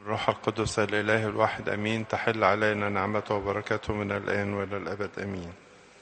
الروح القدس الإله الواحد أمين تحل علينا نعمته وبركاته من الآن وإلى الأبد أمين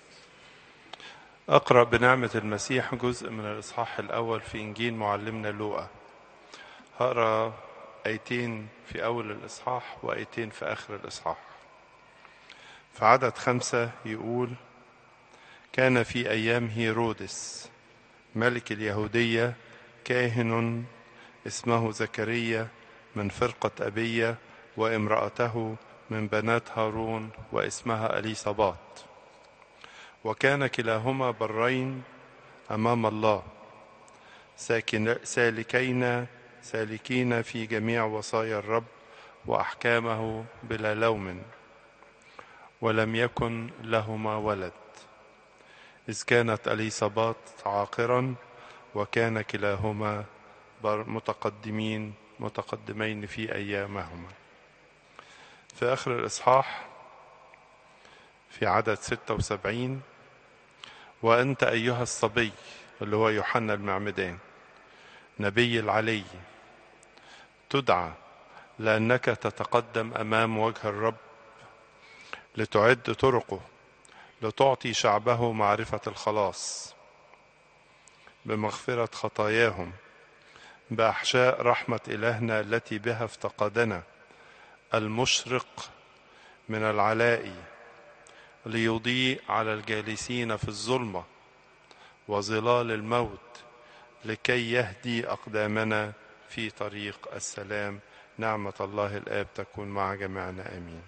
أقرأ بنعمة المسيح جزء من الإصحاح الأول في إنجيل معلمنا لوقا هقرأ آيتين في أول الإصحاح وآيتين في آخر الإصحاح في عدد خمسة يقول كان في أيام هيرودس ملك اليهودية كاهن اسمه زكريا من فرقة أبية وامرأته من بنات هارون واسمها أليصابات وكان كلاهما برين أمام الله ساكن سالكين سالكين في جميع وصايا الرب وأحكامه بلا لوم ولم يكن لهما ولد إذ كانت أليصابات عاقرا وكان كلاهما متقدمين متقدمين في أيامهما في آخر الإصحاح في عدد 76 وأنت أيها الصبي اللي هو يوحنا المعمدان نبي العلي تدعى لأنك تتقدم أمام وجه الرب لتعد طرقه لتعطي شعبه معرفة الخلاص بمغفرة خطاياهم بأحشاء رحمة إلهنا التي بها افتقدنا المشرق من العلاء ليضيء على الجالسين في الظلمة وظلال الموت لكي يهدي أقدامنا في طريق السلام نعمة الله الآب تكون مع جميعنا آمين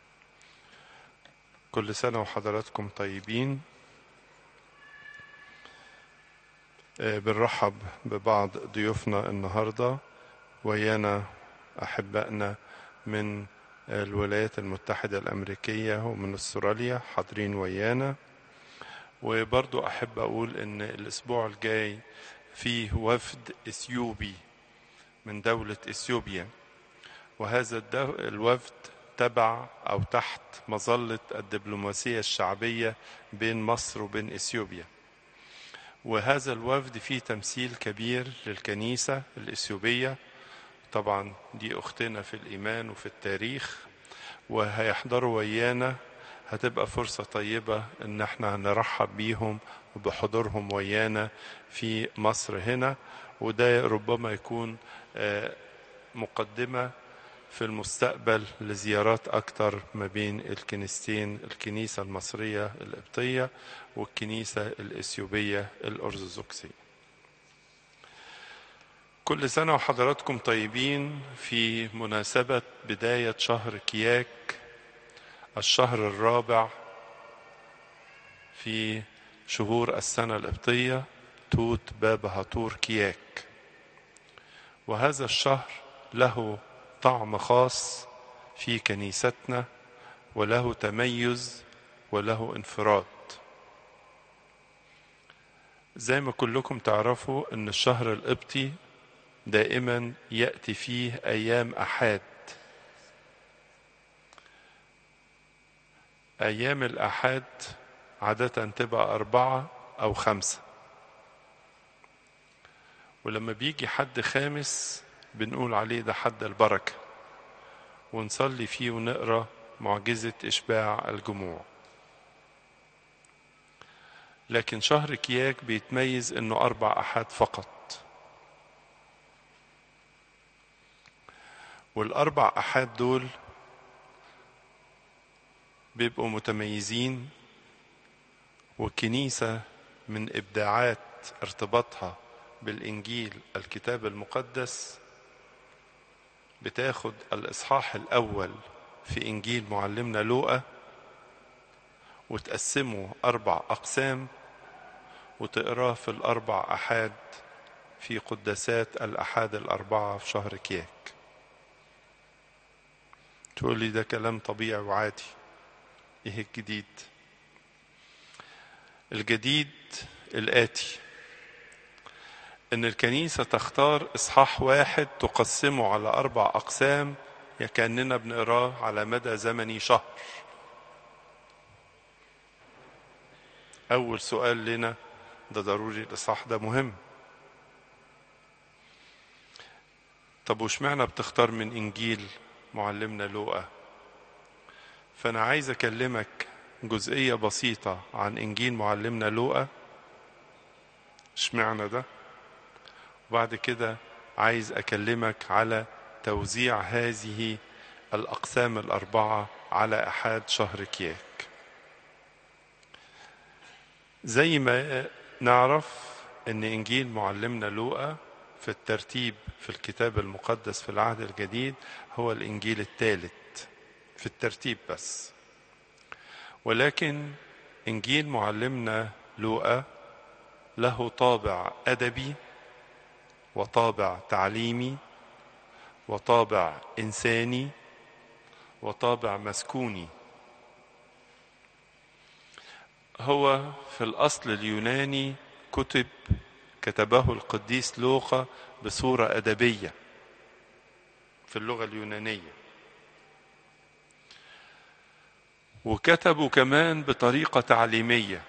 كل سنة وحضراتكم طيبين بنرحب ببعض ضيوفنا النهاردة ويانا أحبائنا من الولايات المتحدة الأمريكية ومن استراليا حاضرين ويانا وبرضو أحب أقول أن الأسبوع الجاي فيه وفد إثيوبي من دولة إثيوبيا وهذا الوفد تبع أو تحت مظلة الدبلوماسية الشعبية بين مصر وبين إثيوبيا وهذا الوفد فيه تمثيل كبير للكنيسة الإثيوبية طبعا دي أختنا في الإيمان وفي التاريخ وهيحضروا ويانا هتبقى فرصة طيبة إن احنا نرحب بيهم وبحضورهم ويانا في مصر هنا وده ربما يكون مقدمة في المستقبل لزيارات أكتر ما بين الكنيستين الكنيسة المصرية القبطية والكنيسة الإثيوبية الأرثوذكسية كل سنة وحضراتكم طيبين في مناسبة بداية شهر كياك الشهر الرابع في شهور السنة القبطية توت باب هطور كياك وهذا الشهر له طعم خاص في كنيستنا وله تميز وله انفراد زي ما كلكم تعرفوا ان الشهر القبطي دائما ياتي فيه ايام احاد ايام الاحاد عاده تبقى اربعه او خمسه ولما بيجي حد خامس بنقول عليه ده حد البركة ونصلي فيه ونقرا معجزة إشباع الجموع لكن شهر كياك بيتميز إنه أربع أحد فقط والأربع أحد دول بيبقوا متميزين والكنيسة من إبداعات ارتباطها بالإنجيل الكتاب المقدس بتاخد الإصحاح الأول في إنجيل معلمنا لوقا وتقسمه أربع أقسام وتقراه في الأربع أحاد في قداسات الأحاد الأربعة في شهر كياك تقول لي ده كلام طبيعي وعادي إيه الجديد الجديد الآتي ان الكنيسه تختار اصحاح واحد تقسمه على اربع اقسام كاننا بنقراه على مدى زمني شهر اول سؤال لنا ده ضروري الاصحاح ده مهم طب وشمعنا بتختار من إنجيل معلمنا لوقا فأنا عايز أكلمك جزئية بسيطة عن إنجيل معلمنا لوقا اشمعنى ده وبعد كده عايز أكلمك على توزيع هذه الأقسام الأربعة على أحد شهر كياك زي ما نعرف أن إنجيل معلمنا لوقا في الترتيب في الكتاب المقدس في العهد الجديد هو الإنجيل الثالث في الترتيب بس ولكن إنجيل معلمنا لوقا له طابع أدبي وطابع تعليمي وطابع إنساني وطابع مسكوني هو في الأصل اليوناني كتب كتبه القديس لوقا بصورة أدبية في اللغة اليونانية وكتبوا كمان بطريقة تعليمية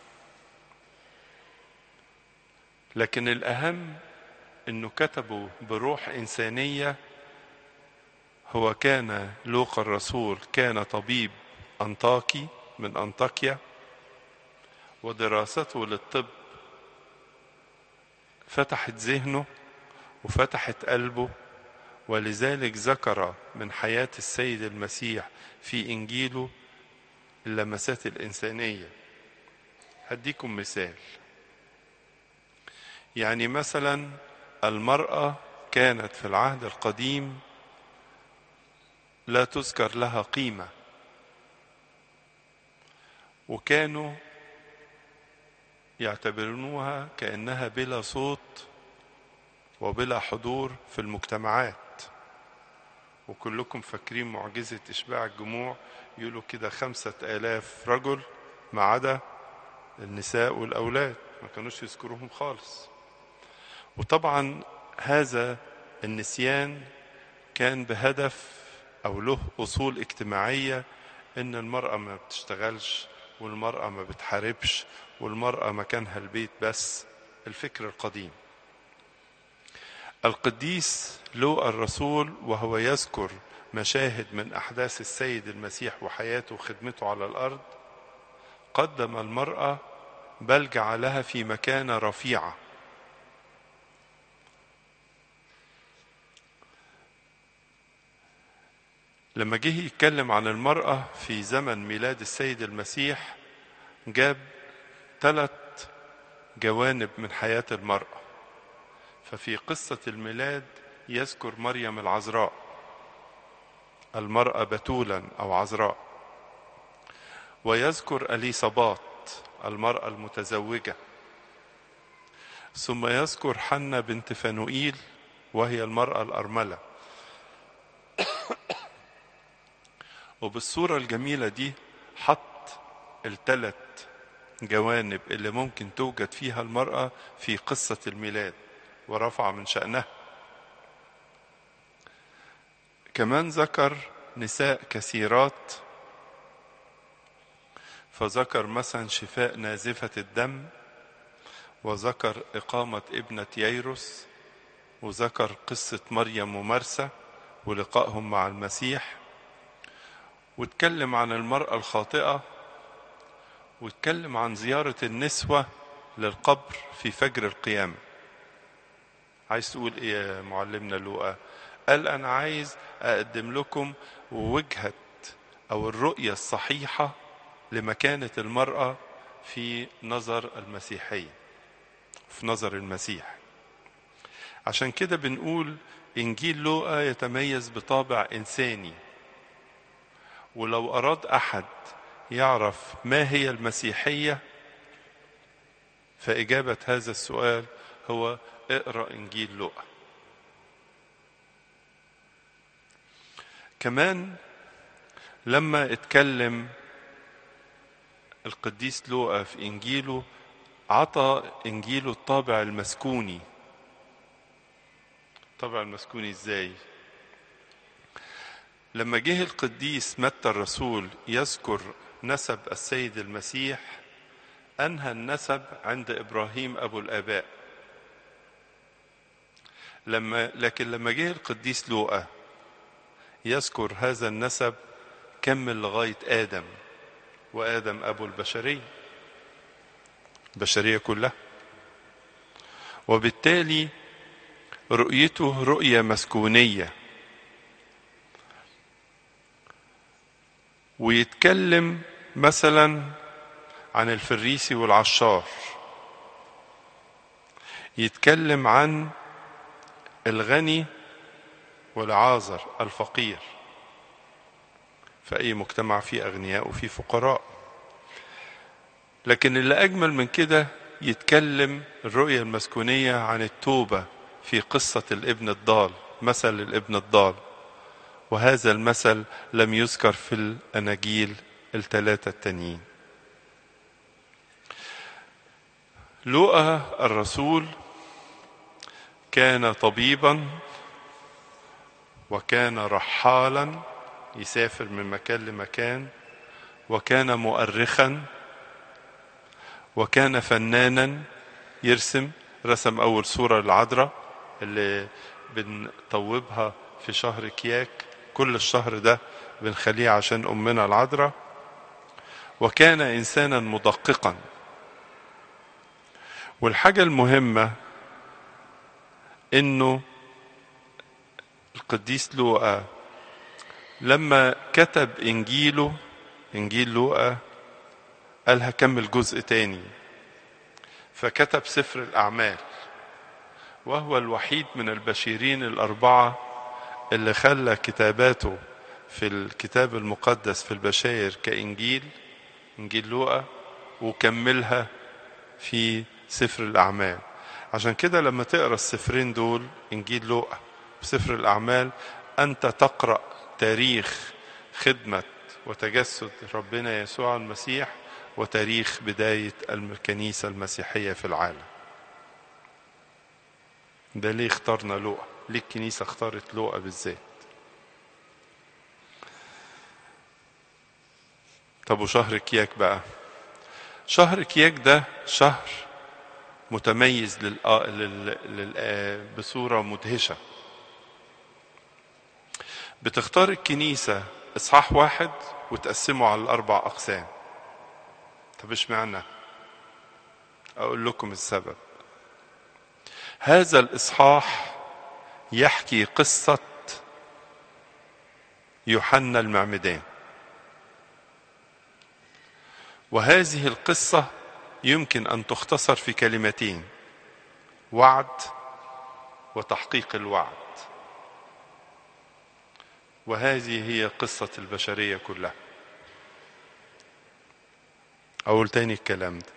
لكن الأهم أنه كتبوا بروح إنسانية هو كان لوقا الرسول كان طبيب أنطاكي من أنطاكيا ودراسته للطب فتحت ذهنه وفتحت قلبه ولذلك ذكر من حياة السيد المسيح في إنجيله اللمسات الإنسانية هديكم مثال يعني مثلا المرأة كانت في العهد القديم لا تذكر لها قيمة وكانوا يعتبرونها كأنها بلا صوت وبلا حضور في المجتمعات وكلكم فاكرين معجزة إشباع الجموع يقولوا كده خمسة آلاف رجل ما عدا النساء والأولاد ما كانوش يذكروهم خالص وطبعا هذا النسيان كان بهدف أو له أصول اجتماعية إن المرأة ما بتشتغلش والمرأة ما بتحاربش والمرأة مكانها البيت بس الفكر القديم القديس لوقا الرسول وهو يذكر مشاهد من أحداث السيد المسيح وحياته وخدمته على الأرض قدم المرأة بل جعلها في مكانة رفيعة لما جه يتكلم عن المرأة في زمن ميلاد السيد المسيح جاب ثلاث جوانب من حياة المرأة ففي قصة الميلاد يذكر مريم العذراء المرأة بتولا أو عذراء ويذكر أليصابات المرأة المتزوجة ثم يذكر حنة بنت فنوئيل وهي المرأة الأرملة وبالصورة الجميلة دي حط الثلاث جوانب اللي ممكن توجد فيها المرأة في قصة الميلاد ورفع من شأنها كمان ذكر نساء كثيرات فذكر مثلا شفاء نازفة الدم وذكر إقامة ابنة ييروس وذكر قصة مريم ومرسى ولقائهم مع المسيح واتكلم عن المرأة الخاطئة واتكلم عن زيارة النسوة للقبر في فجر القيامة عايز تقول ايه يا معلمنا لوقا قال انا عايز اقدم لكم وجهة او الرؤية الصحيحة لمكانة المرأة في نظر المسيحية في نظر المسيح عشان كده بنقول انجيل لوقا يتميز بطابع انساني ولو اراد احد يعرف ما هي المسيحيه فاجابه هذا السؤال هو اقرا انجيل لوقا كمان لما اتكلم القديس لوقا في انجيله عطى انجيله الطابع المسكوني الطابع المسكوني ازاي لما جه القديس متى الرسول يذكر نسب السيد المسيح انهى النسب عند ابراهيم ابو الاباء لما لكن لما جه القديس لوقا يذكر هذا النسب كمل لغاية آدم وآدم أبو البشرية البشرية كلها وبالتالي رؤيته رؤية مسكونية ويتكلم مثلا عن الفريسي والعشار يتكلم عن الغني والعازر الفقير في أي مجتمع فيه أغنياء وفيه فقراء لكن اللي أجمل من كده يتكلم الرؤية المسكونية عن التوبة في قصة الابن الضال مثل الابن الضال وهذا المثل لم يذكر في الأناجيل الثلاثة التانيين لوقا الرسول كان طبيبا وكان رحالا يسافر من مكان لمكان وكان مؤرخا وكان فنانا يرسم رسم أول صورة للعذراء اللي بنطوبها في شهر كياك كل الشهر ده بنخليه عشان أمنا العذراء وكان إنسانا مدققا والحاجة المهمة إنه القديس لوقا لما كتب إنجيله إنجيل لوقا قال هكمل جزء تاني فكتب سفر الأعمال وهو الوحيد من البشيرين الأربعة اللي خلى كتاباته في الكتاب المقدس في البشاير كإنجيل إنجيل لوقا وكملها في سفر الأعمال عشان كده لما تقرأ السفرين دول إنجيل لوقا وسفر الأعمال أنت تقرأ تاريخ خدمة وتجسد ربنا يسوع المسيح وتاريخ بداية الكنيسة المسيحية في العالم ده ليه اخترنا لوقا ليه الكنيسة اختارت لوقا بالذات طب وشهر كياك بقى شهر كياك ده شهر متميز لل... لل... لل... بصورة مدهشة بتختار الكنيسة إصحاح واحد وتقسمه على الأربع أقسام طب اشمعنى أقول لكم السبب هذا الإصحاح يحكي قصة يوحنا المعمدان وهذه القصة يمكن أن تختصر في كلمتين وعد وتحقيق الوعد وهذه هي قصة البشرية كلها أقول تاني الكلام ده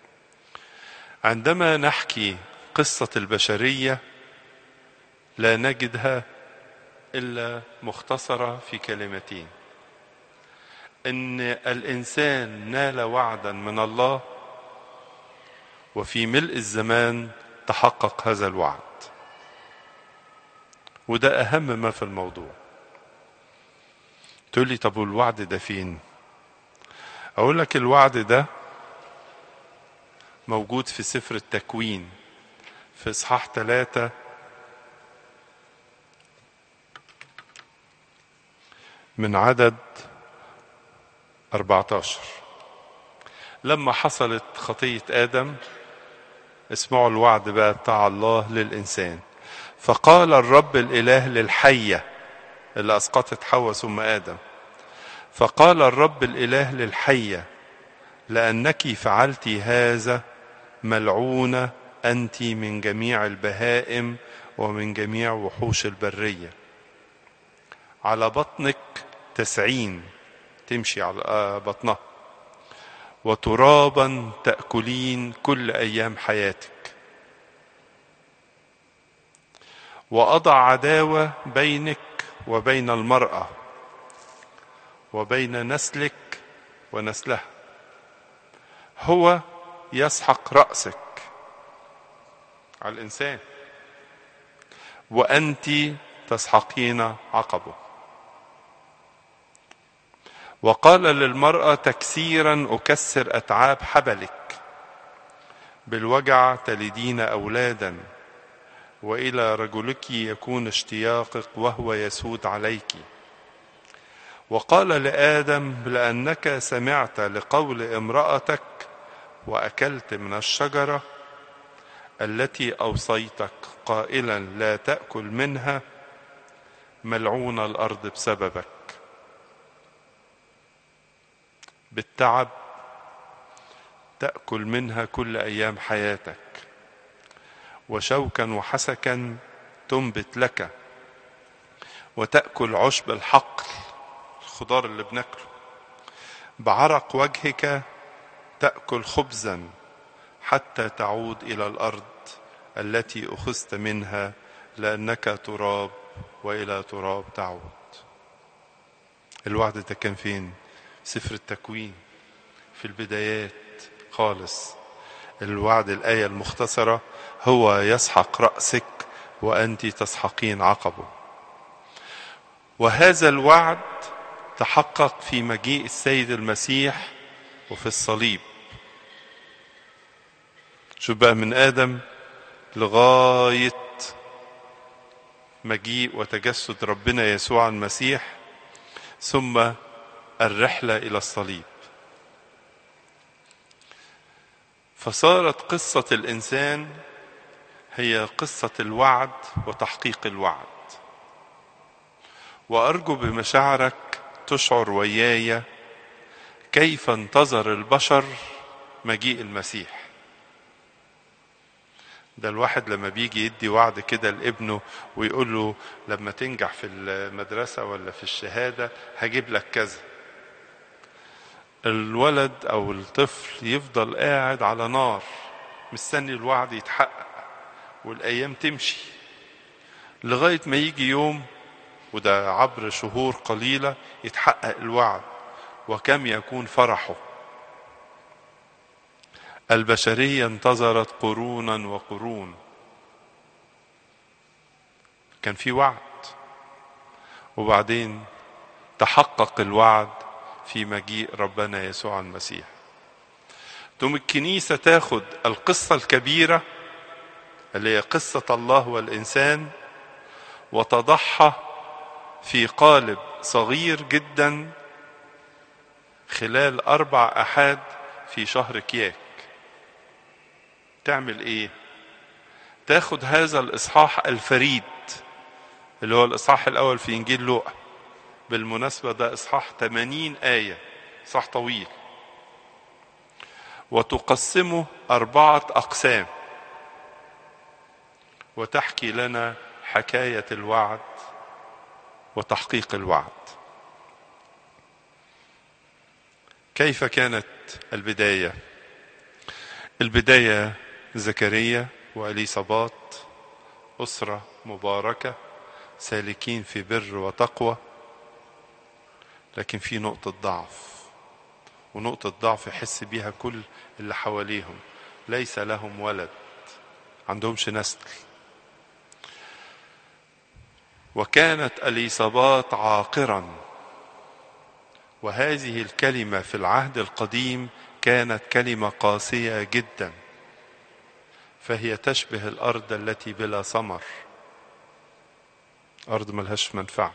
عندما نحكي قصة البشرية لا نجدها إلا مختصرة في كلمتين إن الإنسان نال وعدا من الله وفي ملء الزمان تحقق هذا الوعد وده أهم ما في الموضوع تقول لي طب والوعد ده فين أقول لك الوعد ده موجود في سفر التكوين في إصحاح ثلاثة من عدد 14 لما حصلت خطية آدم اسمعوا الوعد بقى بتاع الله للإنسان فقال الرب الإله للحية اللي أسقطت حواء ثم آدم فقال الرب الإله للحية لأنك فعلت هذا ملعونة أنت من جميع البهائم ومن جميع وحوش البرية على بطنك تسعين تمشي على بطنها وترابا تأكلين كل أيام حياتك وأضع عداوة بينك وبين المرأة وبين نسلك ونسلها هو يسحق رأسك على الإنسان وأنت تسحقين عقبه وقال للمرأة تكسيرا أكسر أتعاب حبلك بالوجع تلدين أولادا والى رجلك يكون اشتياقك وهو يسود عليك وقال لادم لانك سمعت لقول امراتك واكلت من الشجره التي اوصيتك قائلا لا تاكل منها ملعون الارض بسببك بالتعب تاكل منها كل ايام حياتك وشوكا وحسكا تنبت لك وتاكل عشب الحقل الخضار اللي بناكله بعرق وجهك تاكل خبزا حتى تعود الى الارض التي اخذت منها لانك تراب والى تراب تعود الوعد ده كان فين سفر التكوين في البدايات خالص الوعد الايه المختصره هو يسحق راسك وانت تسحقين عقبه وهذا الوعد تحقق في مجيء السيد المسيح وفي الصليب شوف بقى من ادم لغايه مجيء وتجسد ربنا يسوع المسيح ثم الرحله الى الصليب فصارت قصه الانسان هي قصه الوعد وتحقيق الوعد وارجو بمشاعرك تشعر وياي كيف انتظر البشر مجيء المسيح ده الواحد لما بيجي يدي وعد كده لابنه ويقول له لما تنجح في المدرسة ولا في الشهادة هجيب لك كذا الولد أو الطفل يفضل قاعد على نار مستني الوعد يتحقق والأيام تمشي لغاية ما يجي يوم وده عبر شهور قليلة يتحقق الوعد وكم يكون فرحه البشرية انتظرت قرونا وقرون كان في وعد وبعدين تحقق الوعد في مجيء ربنا يسوع المسيح ثم الكنيسة تاخد القصة الكبيرة اللي هي قصة الله والإنسان وتضعها في قالب صغير جدا خلال أربع أحاد في شهر كياك تعمل ايه تاخد هذا الاصحاح الفريد اللي هو الاصحاح الاول في انجيل لوقا بالمناسبه ده اصحاح 80 ايه صح طويل وتقسمه اربعه اقسام وتحكي لنا حكايه الوعد وتحقيق الوعد كيف كانت البدايه البدايه زكريا واليصابات اسره مباركه سالكين في بر وتقوى لكن في نقطه ضعف ونقطه ضعف يحس بيها كل اللي حواليهم ليس لهم ولد عندهمش نسل وكانت اليصابات عاقرا وهذه الكلمه في العهد القديم كانت كلمه قاسيه جدا فهي تشبه الارض التي بلا ثمر ارض ملهاش منفعه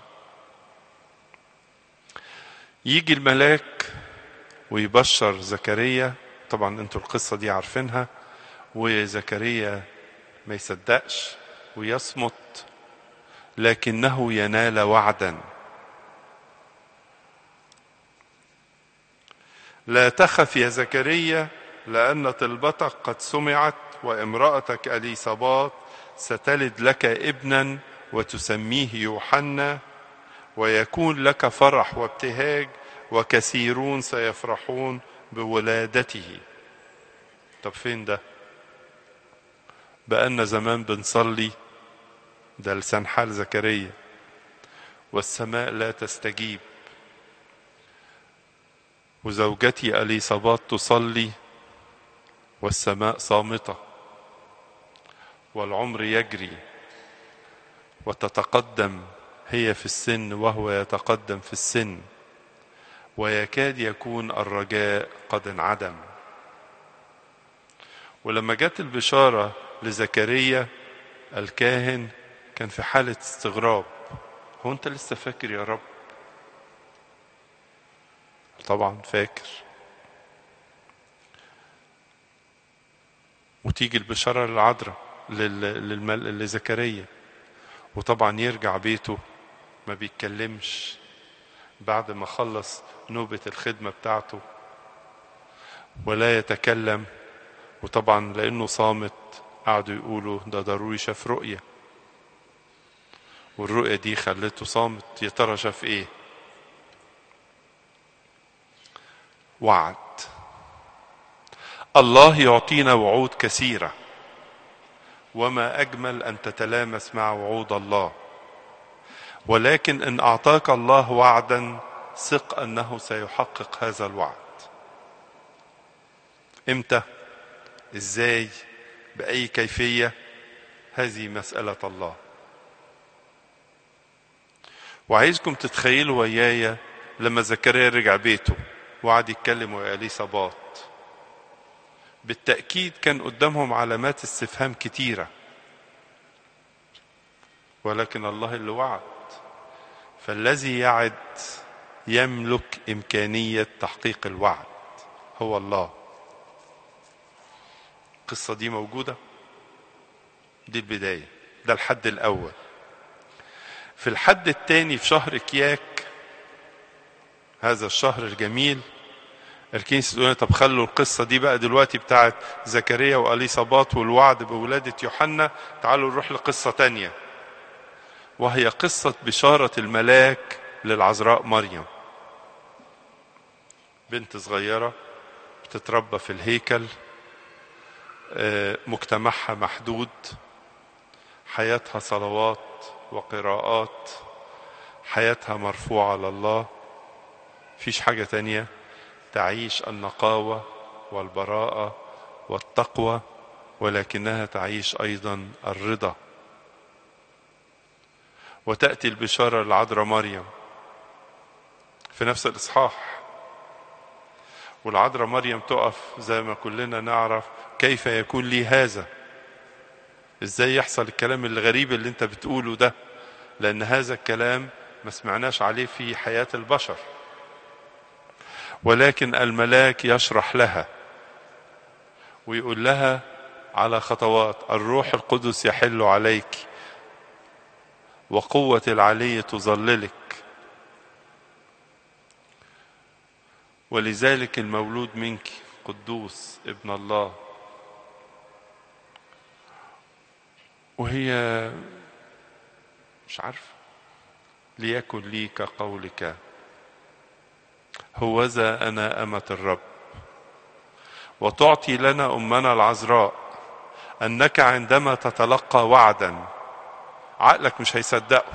يجي الملاك ويبشر زكريا طبعا انتوا القصه دي عارفينها وزكريا ما يصدقش ويصمت لكنه ينال وعدا لا تخف يا زكريا لان طلبتك قد سمعت وامرأتك أليصابات ستلد لك ابنا وتسميه يوحنا ويكون لك فرح وابتهاج وكثيرون سيفرحون بولادته طب فين ده بقالنا زمان بنصلي ده لسان حال زكريا والسماء لا تستجيب وزوجتي أليصابات تصلي والسماء صامته والعمر يجري وتتقدم هي في السن وهو يتقدم في السن ويكاد يكون الرجاء قد انعدم ولما جت البشاره لزكريا الكاهن كان في حالة استغراب هو انت لسه فاكر يا رب طبعا فاكر وتيجي البشارة للعذراء للمل... لزكريا وطبعا يرجع بيته ما بيتكلمش بعد ما خلص نوبة الخدمة بتاعته ولا يتكلم وطبعا لأنه صامت قعدوا يقولوا ده ضروري شاف رؤية والرؤية دي خلته صامت يا ترى شاف ايه وعد الله يعطينا وعود كثيره وما اجمل ان تتلامس مع وعود الله ولكن ان اعطاك الله وعدا ثق انه سيحقق هذا الوعد امتى ازاي باي كيفيه هذه مساله الله وعايزكم تتخيلوا ويايا لما زكريا رجع بيته وقعد يتكلم ويا اليصابات بالتأكيد كان قدامهم علامات استفهام كتيرة ولكن الله اللي وعد فالذي يعد يملك إمكانية تحقيق الوعد هو الله القصة دي موجودة دي البداية ده الحد الأول في الحد الثاني في شهر كياك هذا الشهر الجميل الكنيسة تقول طب خلوا القصة دي بقى دلوقتي بتاعت زكريا وأليصابات والوعد بولادة يوحنا تعالوا نروح لقصة تانية وهي قصة بشارة الملاك للعذراء مريم بنت صغيرة بتتربى في الهيكل مجتمعها محدود حياتها صلوات وقراءات حياتها مرفوعة لله فيش حاجة تانية تعيش النقاوة والبراءة والتقوى ولكنها تعيش أيضا الرضا وتأتي البشارة للعذراء مريم في نفس الإصحاح والعذراء مريم تقف زي ما كلنا نعرف كيف يكون لي هذا ازاي يحصل الكلام الغريب اللي انت بتقوله ده لان هذا الكلام ما سمعناش عليه في حياة البشر ولكن الملاك يشرح لها ويقول لها على خطوات الروح القدس يحل عليك وقوة العلي تظللك ولذلك المولود منك قدوس ابن الله وهي مش عارفه ليكن لي كقولك هوذا انا امه الرب وتعطي لنا امنا العذراء انك عندما تتلقى وعدا عقلك مش هيصدقه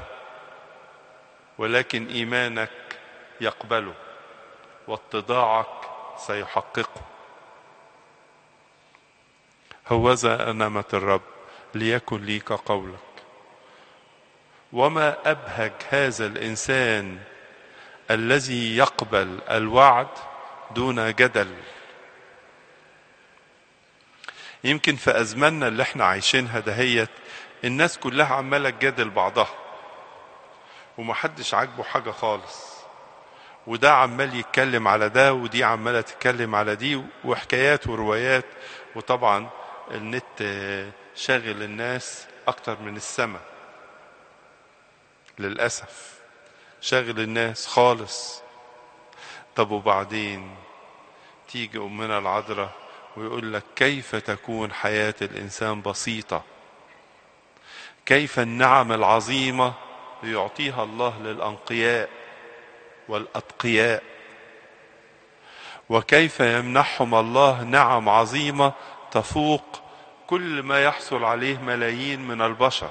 ولكن ايمانك يقبله واتضاعك سيحققه هوذا أنامة الرب ليكن لي كقولك وما أبهج هذا الإنسان الذي يقبل الوعد دون جدل يمكن في أزماننا اللي احنا عايشينها دهيت الناس كلها عمالة تجادل بعضها ومحدش عاجبه حاجة خالص وده عمال يتكلم على ده ودي عمالة تتكلم على دي وحكايات وروايات وطبعا النت شاغل الناس أكتر من السماء للأسف شاغل الناس خالص طب وبعدين تيجي أمنا العذراء ويقول لك كيف تكون حياة الإنسان بسيطة كيف النعم العظيمة يعطيها الله للأنقياء والأتقياء وكيف يمنحهم الله نعم عظيمة تفوق كل ما يحصل عليه ملايين من البشر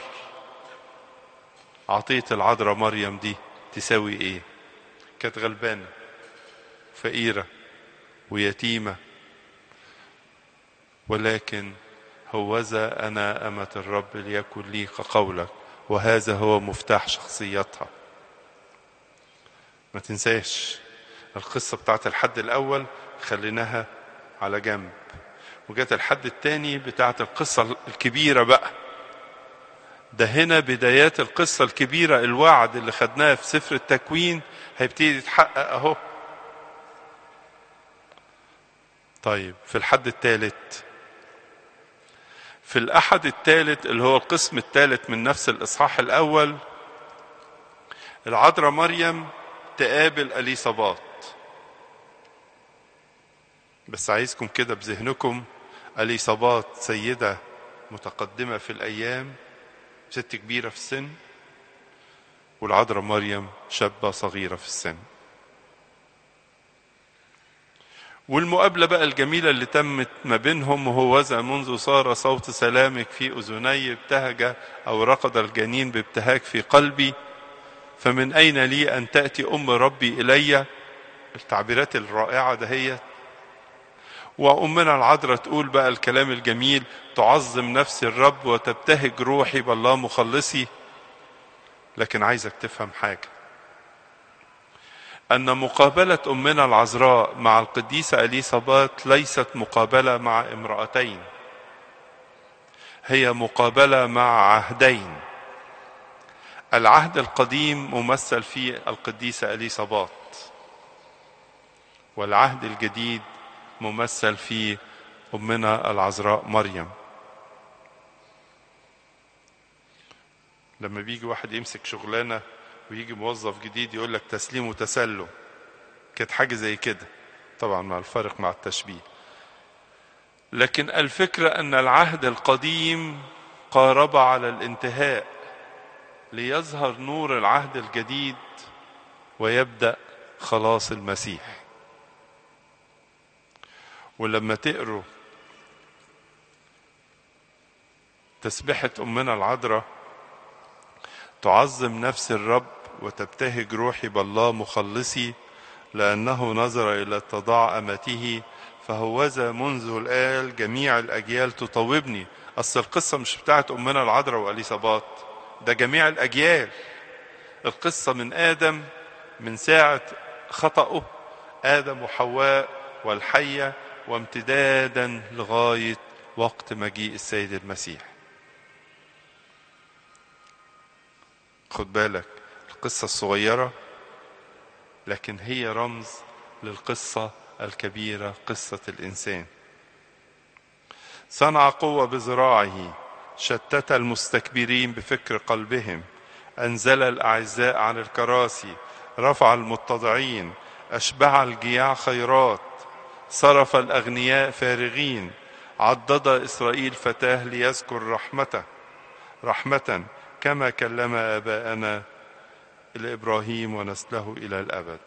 عطية العذراء مريم دي تساوي ايه كانت غلبانة فقيرة ويتيمة ولكن هوذا أنا أمة الرب ليكن لي كقولك وهذا هو مفتاح شخصيتها ما تنساش القصة بتاعت الحد الأول خليناها على جنب وجات الحد الثاني بتاعت القصة الكبيرة بقى ده هنا بدايات القصة الكبيرة الوعد اللي خدناه في سفر التكوين هيبتدي يتحقق اهو طيب في الحد الثالث في الأحد الثالث اللي هو القسم الثالث من نفس الإصحاح الأول العذراء مريم تقابل أليصابات بس عايزكم كده بذهنكم أليصابات سيدة متقدمة في الأيام ست كبيرة في السن والعذراء مريم شابة صغيرة في السن والمقابلة بقى الجميلة اللي تمت ما بينهم وهوذا منذ صار صوت سلامك في أذني ابتهج أو رقد الجنين بابتهاج في قلبي فمن أين لي أن تأتي أم ربي إلي التعبيرات الرائعة دهيت وأمنا العذراء تقول بقى الكلام الجميل تعظم نفسي الرب وتبتهج روحي بالله مخلصي لكن عايزك تفهم حاجة أن مقابلة أمنا العذراء مع القديسة أليصابات ليست مقابلة مع امرأتين هي مقابلة مع عهدين العهد القديم ممثل في القديسة أليصابات والعهد الجديد ممثل في أمنا العذراء مريم لما بيجي واحد يمسك شغلانة ويجي موظف جديد يقول لك تسليم وتسلم كانت حاجة زي كده طبعا مع الفرق مع التشبيه لكن الفكرة أن العهد القديم قارب على الانتهاء ليظهر نور العهد الجديد ويبدأ خلاص المسيح ولما تقروا تسبحة أمنا العذراء تعظم نفس الرب وتبتهج روحي بالله مخلصي لأنه نظر إلى اتضاع أمته فهوذا منذ الآل جميع الأجيال تطوبني أصل القصة مش بتاعت أمنا العذراء وأليصابات ده جميع الأجيال القصة من آدم من ساعة خطأه آدم وحواء والحية وامتدادا لغاية وقت مجيء السيد المسيح خد بالك القصة الصغيرة لكن هي رمز للقصة الكبيرة قصة الإنسان صنع قوة بذراعه شتت المستكبرين بفكر قلبهم أنزل الأعزاء عن الكراسي رفع المتضعين أشبع الجياع خيرات صرف الأغنياء فارغين عضد إسرائيل فتاه ليذكر رحمته رحمة كما كلم آباءنا لإبراهيم ونسله إلى الأبد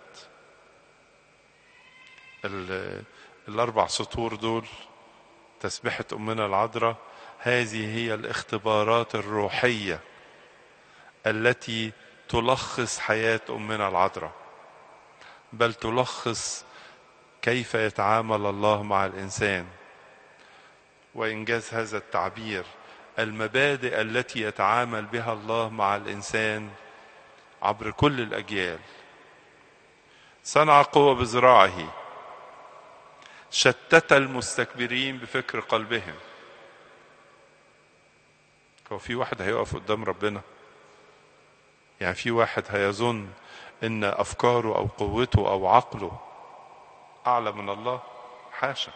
الأربع سطور دول تسبحة أمنا العذراء هذه هي الاختبارات الروحية التي تلخص حياة أمنا العذراء بل تلخص كيف يتعامل الله مع الإنسان وإنجاز هذا التعبير المبادئ التي يتعامل بها الله مع الإنسان عبر كل الأجيال صنع قوة بذراعه شتت المستكبرين بفكر قلبهم هو في واحد هيقف قدام ربنا يعني في واحد هيظن ان افكاره او قوته او عقله اعلى من الله حاشا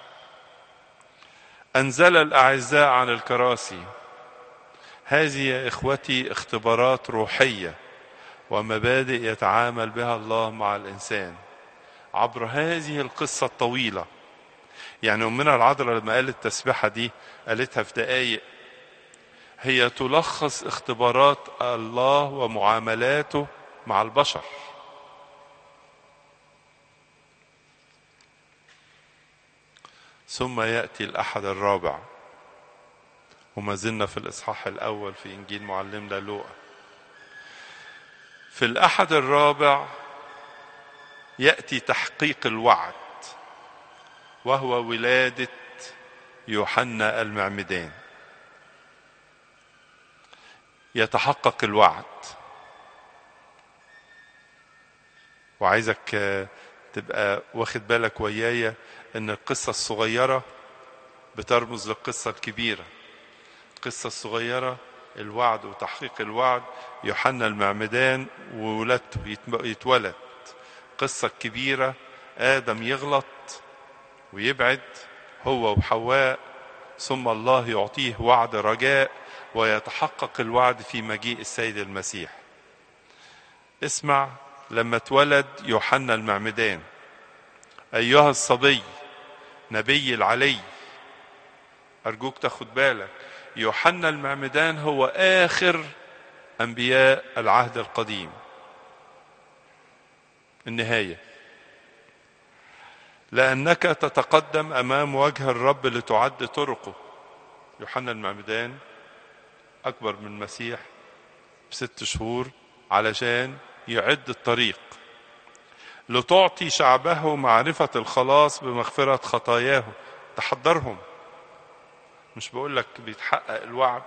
انزل الاعزاء عن الكراسي هذه يا اخوتي اختبارات روحيه ومبادئ يتعامل بها الله مع الانسان عبر هذه القصه الطويله يعني امنا العذراء لما قالت التسبيحه دي قالتها في دقايق هي تلخص اختبارات الله ومعاملاته مع البشر ثم ياتي الاحد الرابع وما زلنا في الاصحاح الاول في انجيل معلمنا لوقا في الاحد الرابع ياتي تحقيق الوعد وهو ولاده يوحنا المعمدان يتحقق الوعد وعايزك تبقى واخد بالك ويايا ان القصة الصغيرة بترمز للقصة الكبيرة القصة الصغيرة الوعد وتحقيق الوعد يوحنا المعمدان وولادته يتولد قصة كبيرة آدم يغلط ويبعد هو وحواء ثم الله يعطيه وعد رجاء ويتحقق الوعد في مجيء السيد المسيح اسمع لما اتولد يوحنا المعمدان أيها الصبي نبي العلي أرجوك تاخد بالك يوحنا المعمدان هو آخر أنبياء العهد القديم النهاية لأنك تتقدم أمام وجه الرب لتعد طرقه يوحنا المعمدان أكبر من المسيح بست شهور علشان يعد الطريق لتعطي شعبه معرفة الخلاص بمغفرة خطاياه تحضرهم مش بقول لك بيتحقق الوعد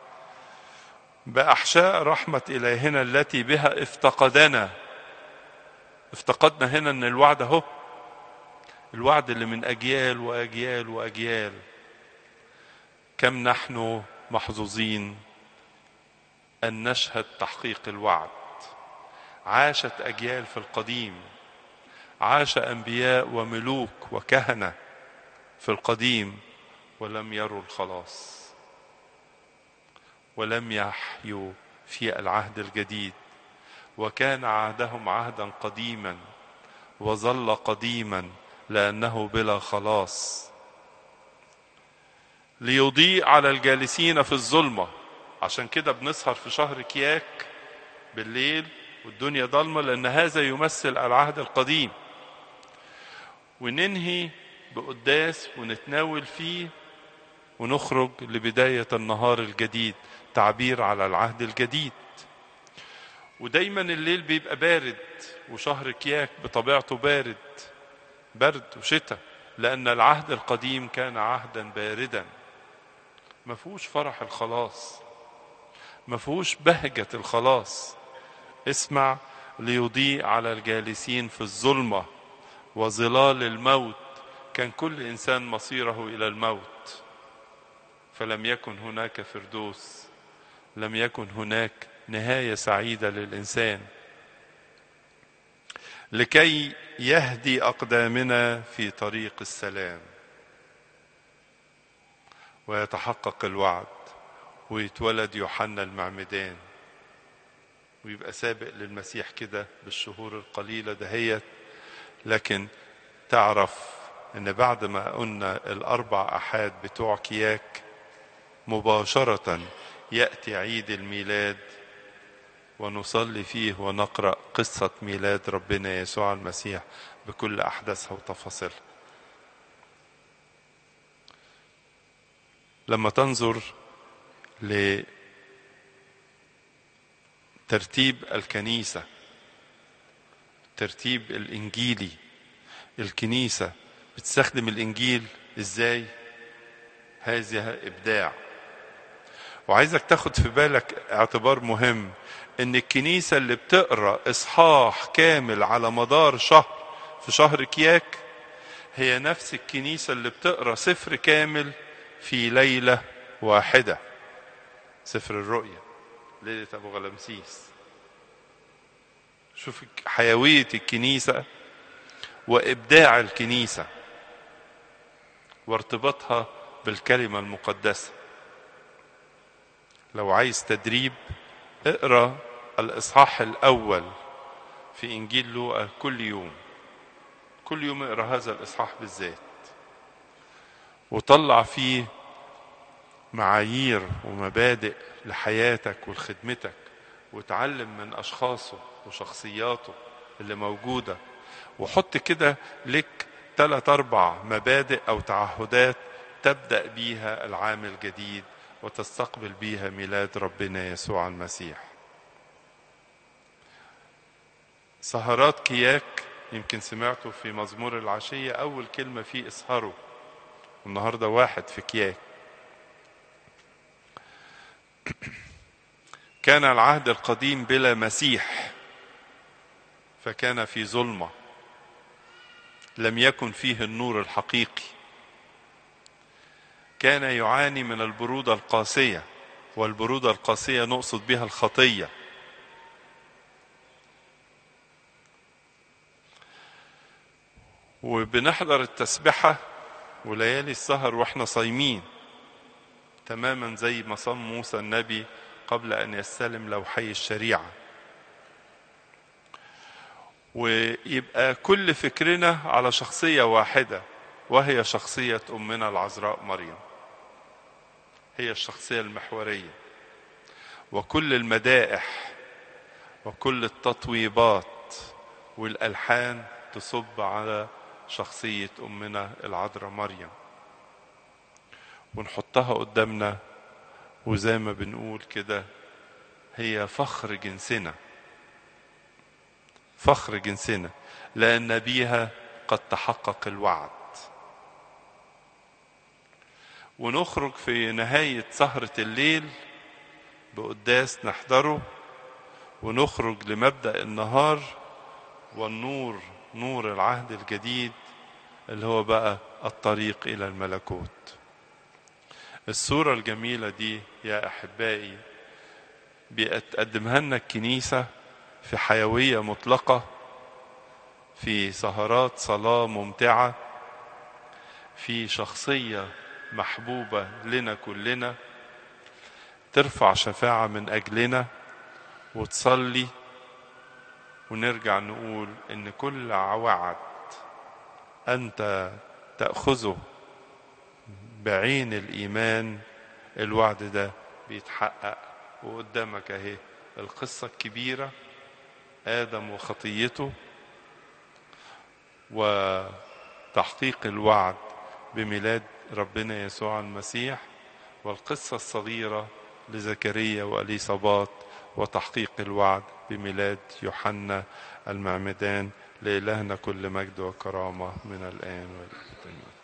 بأحشاء رحمة إلهنا التي بها افتقدنا افتقدنا هنا ان الوعد اهو الوعد اللي من أجيال وأجيال وأجيال كم نحن محظوظين أن نشهد تحقيق الوعد عاشت أجيال في القديم عاش أنبياء وملوك وكهنة في القديم ولم يروا الخلاص ولم يحيوا في العهد الجديد وكان عهدهم عهدا قديما وظل قديما لأنه بلا خلاص ليضيء على الجالسين في الظلمة عشان كده بنسهر في شهر كياك بالليل والدنيا ضلمة لأن هذا يمثل العهد القديم وننهي بقداس ونتناول فيه ونخرج لبداية النهار الجديد تعبير على العهد الجديد ودايما الليل بيبقى بارد وشهر كياك بطبيعته بارد برد وشتاء لأن العهد القديم كان عهدا باردا ما فيهوش فرح الخلاص ما فيهوش بهجة الخلاص اسمع ليضيء على الجالسين في الظلمة وظلال الموت كان كل إنسان مصيره إلى الموت فلم يكن هناك فردوس لم يكن هناك نهاية سعيدة للإنسان لكي يهدي أقدامنا في طريق السلام ويتحقق الوعد ويتولد يوحنا المعمدان ويبقى سابق للمسيح كده بالشهور القليلة دهيت لكن تعرف ان بعد ما قلنا الاربع احاد بتوع كياك مباشرة يأتي عيد الميلاد ونصلي فيه ونقرأ قصة ميلاد ربنا يسوع المسيح بكل أحداثها وتفاصيلها لما تنظر لترتيب الكنيسة الترتيب الإنجيلي الكنيسة بتستخدم الإنجيل إزاي هذا إبداع وعايزك تاخد في بالك اعتبار مهم ان الكنيسة اللي بتقرأ اصحاح كامل على مدار شهر في شهر كياك هي نفس الكنيسة اللي بتقرأ سفر كامل في ليلة واحدة سفر الرؤيا ليلة أبو غلمسيس شوف حيوية الكنيسة وإبداع الكنيسة وارتباطها بالكلمة المقدسة لو عايز تدريب اقرا الاصحاح الاول في انجيل لوقا كل يوم كل يوم اقرا هذا الاصحاح بالذات وطلع فيه معايير ومبادئ لحياتك ولخدمتك وتعلم من اشخاصه وشخصياته اللي موجوده وحط كده لك ثلاث اربع مبادئ او تعهدات تبدا بيها العام الجديد وتستقبل بيها ميلاد ربنا يسوع المسيح سهرات كياك يمكن سمعته في مزمور العشية أول كلمة فيه اسهروا النهاردة واحد في كياك كان العهد القديم بلا مسيح فكان في ظلمة لم يكن فيه النور الحقيقي كان يعاني من البرودة القاسية والبرودة القاسية نقصد بها الخطية وبنحضر التسبحة وليالي السهر واحنا صايمين تماما زي ما صام موسى النبي قبل ان يستلم لوحي الشريعه ويبقى كل فكرنا على شخصيه واحده وهي شخصيه امنا العذراء مريم هي الشخصيه المحوريه وكل المدائح وكل التطويبات والالحان تصب على شخصيه امنا العذراء مريم ونحطها قدامنا وزي ما بنقول كده هي فخر جنسنا فخر جنسنا لأن بيها قد تحقق الوعد ونخرج في نهاية سهرة الليل بقداس نحضره ونخرج لمبدأ النهار والنور نور العهد الجديد اللي هو بقى الطريق إلى الملكوت الصورة الجميلة دي يا أحبائي بتقدمها لنا الكنيسة في حيوية مطلقة في سهرات صلاة ممتعة في شخصية محبوبة لنا كلنا ترفع شفاعة من أجلنا وتصلي ونرجع نقول إن كل وعد أنت تأخذه بعين الإيمان الوعد ده بيتحقق وقدامك أهي القصة الكبيرة آدم وخطيته وتحقيق الوعد بميلاد ربنا يسوع المسيح والقصة الصغيرة لزكريا وأليصابات وتحقيق الوعد بميلاد يوحنا المعمدان لإلهنا كل مجد وكرامة من الآن والأبد